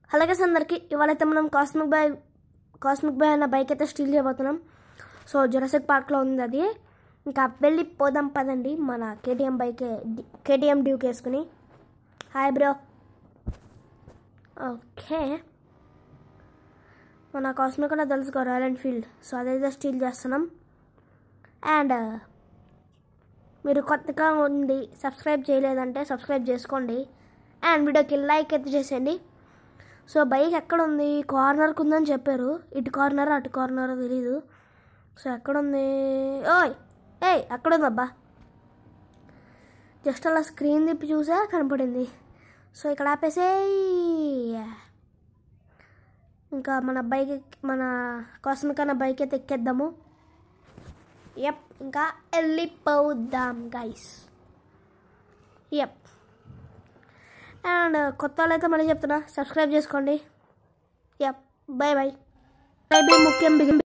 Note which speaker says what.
Speaker 1: అలాగే అందరికి ఇవాళైతే మనం కాస్మిక్ బై కాస్మిక్ బై అన్న బైక్ అయితే స్టీల్ చేయబోతున్నాం సో జురసిక్ పార్క్లో ఉంది అది ఇంకా వెళ్ళి పోదాం పదండి మన కేటీఎం బైక్ కేటీఎం డ్యూక్ వేసుకుని హాయ్ బ్రో ఓకే మన కాస్మిక్ అన్న తెలుసుకో రాయల్ ఎన్ఫీల్డ్ సో అదైతే స్టీల్ చేస్తున్నాం అండ్ మీరు కొత్తగా ఉండి సబ్స్క్రైబ్ చేయలేదంటే సబ్స్క్రైబ్ చేసుకోండి అండ్ వీడియోకి లైక్ అయితే చేసేయండి సో బైక్ ఎక్కడ ఉంది కార్నర్కి ఉందని చెప్పారు ఇటు కార్నర్ అటు కార్నర్ తెలీదు సో ఎక్కడ ఉంది ఓయ్ ఏయ్ అక్కడ ఉందబ్బా జస్ట్ అలా స్క్రీన్ తిప్పి చూసా కనపడింది సో ఇక్కడ ఆపేసేయ్ ఇంకా మన బైక్ ఎక్కి- మన కాస్మిక్ అన్న బైక్ అయితే ఎక్కేద్దాము యప్ ఇంకా వెళ్ళిపోదాం గైస్ యప్ అండ్ కొత్త వాళ్ళైతే మళ్ళీ చెప్తున్నా సబ్స్క్రైబ్ చేసుకోండి yup bye bye bye bye ముఖ్యం బిగిన్